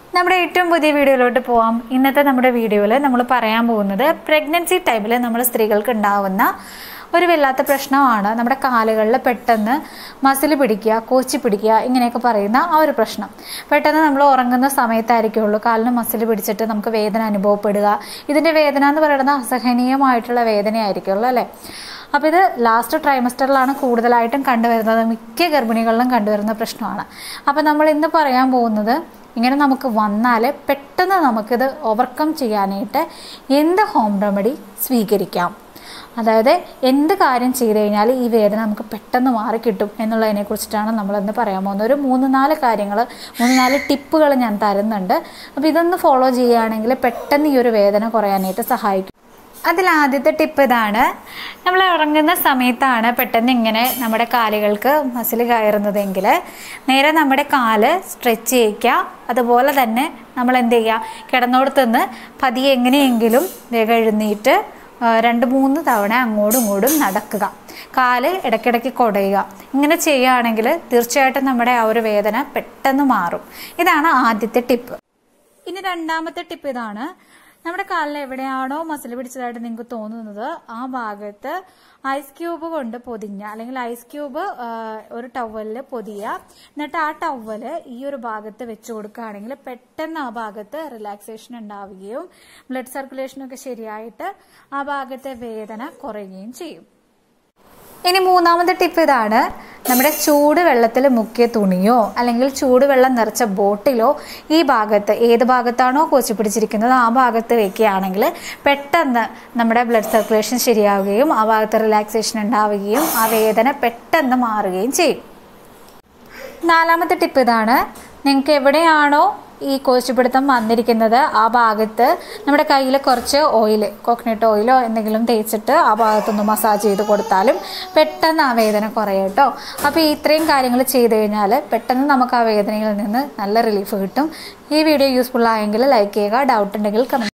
നമ്മുടെ ഏറ്റവും പുതിയ വീഡിയോയിലോട്ട് പോവാം ഇന്നത്തെ നമ്മുടെ വീഡിയോയിൽ നമ്മൾ പറയാൻ പോകുന്നത് പ്രഗ്നൻസി ടൈമിൽ നമ്മൾ സ്ത്രീകൾക്ക് ഉണ്ടാവുന്ന ഒരു വല്ലാത്ത പ്രശ്നമാണ് നമ്മുടെ കാലുകളിൽ പെട്ടെന്ന് മസിൽ പിടിക്കുക കോച്ചി പിടിക്കുക ഇങ്ങനെയൊക്കെ പറയുന്ന ആ ഒരു പ്രശ്നം പെട്ടെന്ന് നമ്മൾ ഉറങ്ങുന്ന സമയത്തായിരിക്കുള്ളൂ കാലിന് മസിൽ പിടിച്ചിട്ട് നമുക്ക് വേദന അനുഭവപ്പെടുക ഇതിൻ്റെ വേദന എന്ന് പറയുന്നത് അസഹനീയമായിട്ടുള്ള വേദനയായിരിക്കുമല്ലോ അല്ലേ അപ്പോൾ ഇത് ലാസ്റ്റ് ട്രൈമസ്റ്ററിലാണ് കൂടുതലായിട്ടും കണ്ടുവരുന്നത് മിക്ക ഗർഭിണികളിലും കണ്ടുവരുന്ന പ്രശ്നമാണ് അപ്പോൾ നമ്മൾ ഇന്ന് പറയാൻ പോകുന്നത് ഇങ്ങനെ നമുക്ക് വന്നാൽ പെട്ടെന്ന് നമുക്കിത് ഓവർകം ചെയ്യാനായിട്ട് എന്ത് ഹോം റെമഡി സ്വീകരിക്കാം അതായത് എന്ത് കാര്യം ചെയ്തു കഴിഞ്ഞാൽ ഈ വേദന നമുക്ക് പെട്ടെന്ന് മാറിക്കിട്ടും എന്നുള്ളതിനെ കുറിച്ചിട്ടാണ് നമ്മളിന്ന് പറയാൻ പോകുന്നത് ഒരു മൂന്ന് നാല് കാര്യങ്ങൾ മൂന്ന് നാല് ടിപ്പുകൾ ഞാൻ തരുന്നുണ്ട് അപ്പോൾ ഇതൊന്ന് ഫോളോ ചെയ്യുകയാണെങ്കിൽ പെട്ടെന്ന് ഈ ഒരു വേദന കുറയാനായിട്ട് സഹായിക്കും അതിൽ ആദ്യത്തെ ടിപ്പ് ഇതാണ് നമ്മൾ ഉറങ്ങുന്ന സമയത്താണ് പെട്ടെന്ന് ഇങ്ങനെ നമ്മുടെ കാലുകൾക്ക് മസിൽ കയറുന്നതെങ്കിൽ നേരെ നമ്മുടെ കാല് സ്ട്രെച്ച് ചെയ്യിക്കുക അതുപോലെ തന്നെ നമ്മൾ എന്ത് ചെയ്യുക കിടന്നോടത്തുനിന്ന് പതിയെ എങ്ങനെയെങ്കിലും വേഗം എഴുന്നേറ്റ് ആ, രണ്ട് മൂന്ന് തവണ അങ്ങോട്ടും ഇങ്ങോട്ടും നടക്കുക കാല് ഇടയ്ക്കിടയ്ക്ക് കുടയുക ഇങ്ങനെ ചെയ്യുകയാണെങ്കിൽ തീർച്ചയായിട്ടും നമ്മുടെ ആ ഒരു വേദന പെട്ടെന്ന് മാറും ഇതാണ് ആദ്യത്തെ ടിപ്പ് ഇനി രണ്ടാമത്തെ ടിപ്പ് ഇതാണ് നമ്മുടെ കാലിൽ എവിടെയാണോ മസിൽ പിടിച്ചതായിട്ട് നിങ്ങൾക്ക് തോന്നുന്നത് ആ ഭാഗത്ത് ഐസ് ക്യൂബ് കൊണ്ട് പൊതിഞ്ഞ അല്ലെങ്കിൽ ഐസ് ക്യൂബ് ആ, ഒരു ടവലിൽ പൊതിയുക എന്നിട്ട് ആ ടവല് ഈ ഒരു ഭാഗത്ത് വെച്ച് കൊടുക്കുകയാണെങ്കിൽ പെട്ടെന്ന് ആ ഭാഗത്ത് റിലാക്സേഷൻ ഉണ്ടാവുകയും ബ്ലഡ് സർക്കുലേഷൻ ഒക്കെ ശരിയായിട്ട് ആ ഭാഗത്തെ വേദന കുറയുകയും ചെയ്യും ഇനി മൂന്നാമത്തെ ടിപ്പ് ഇതാണ് നമ്മുടെ ചൂട് വെള്ളത്തിൽ മുക്കിയ തുണിയോ അല്ലെങ്കിൽ ചൂടുവെള്ളം നിറച്ച ബോട്ടിലോ ഈ ഭാഗത്ത് ഏത് ഭാഗത്താണോ കോച്ചി പിടിച്ചിരിക്കുന്നത് ആ ഭാഗത്ത് വെക്കുകയാണെങ്കിൽ പെട്ടെന്ന് നമ്മുടെ ബ്ലഡ് സർക്കുലേഷൻ ശരിയാവുകയും ആ ഭാഗത്ത് റിലാക്സേഷൻ ഉണ്ടാവുകയും ആ വേദന പെട്ടെന്ന് മാറുകയും ചെയ്യും നാലാമത്തെ ടിപ്പ് ഇതാണ് നിങ്ങൾക്ക് എവിടെയാണോ ഈ കോച്ചിപ്പിടുത്തം വന്നിരിക്കുന്നത് ആ ഭാഗത്ത് നമ്മുടെ കയ്യിൽ കുറച്ച് ഓയിൽ കോക്കനട്ട് ഓയിലോ എന്തെങ്കിലും തേച്ചിട്ട് ആ ഭാഗത്തൊന്ന് മസാജ് ചെയ്ത് കൊടുത്താലും പെട്ടെന്ന് ആ വേദന കുറയും കേട്ടോ അപ്പോൾ ഈ ഇത്രയും കാര്യങ്ങൾ ചെയ്ത് കഴിഞ്ഞാൽ പെട്ടെന്ന് നമുക്ക് ആ വേദനയിൽ നിന്ന് നല്ല റിലീഫ് കിട്ടും ഈ വീഡിയോ യൂസ്ഫുൾ ആയെങ്കിൽ ലൈക്ക് ചെയ്യുക ഡൗട്ട് ഉണ്ടെങ്കിൽ കമൻറ്റ്